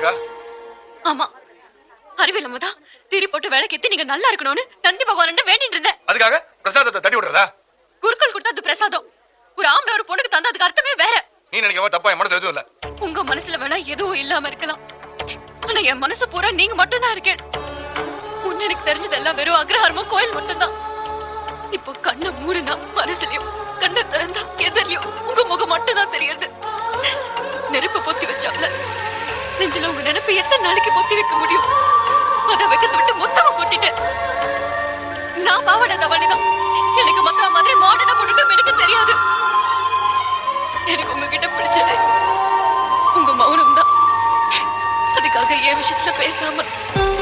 இருக்கா ஆமா அறிவில்லாம தான் திரி போட்டு விளக்கேத்தி நீங்க நல்லா இருக்கணும்னு நந்தி பகவான் வேண்டிட்டு இருந்தேன் அதுக்காக பிரசாதத்தை தட்டி விடுறதா குருக்கள் கொடுத்தா அது பிரசாதம் ஒரு ஆம்பளை ஒரு பொண்ணுக்கு தந்தா அதுக்கு அர்த்தமே வேற நீ நினைக்காம தப்பா என் மனசு எதுவும் இல்ல உங்க மனசுல வேணா எதுவும் இல்லாம இருக்கலாம் ஆனா என் மனசு பூரா நீங்க மட்டும் தான் இருக்கேன் முன்ன எனக்கு தெரிஞ்சதெல்லாம் வெறும் அக்ரஹாரமும் கோயில் மட்டும்தான் இப்போ கண்ணை மூடுனா மனசுலயும் கண்ணை திறந்தா எதிரியும் உங்க முகம் மட்டும் தான் தெரியுது நெருப்பு பொத்தி வச்சாப்ல நெஞ்சில உங்க நினைப்பு எத்தனை நாளைக்கு பொத்தி வைக்க முடியும் அதை வைக்கிறத விட்டு மொத்தமா கொட்டிட்டேன் நான் பாவாடை தவணிதான் எனக்கு மத்த மாதிரி மாடர்னா போட்டுட்டு எனக்கு தெரியாது எனக்கு உங்ககிட்ட பிடிச்சது உங்க மௌனம் தான் அதுக்காக என் விஷயத்துல பேசாம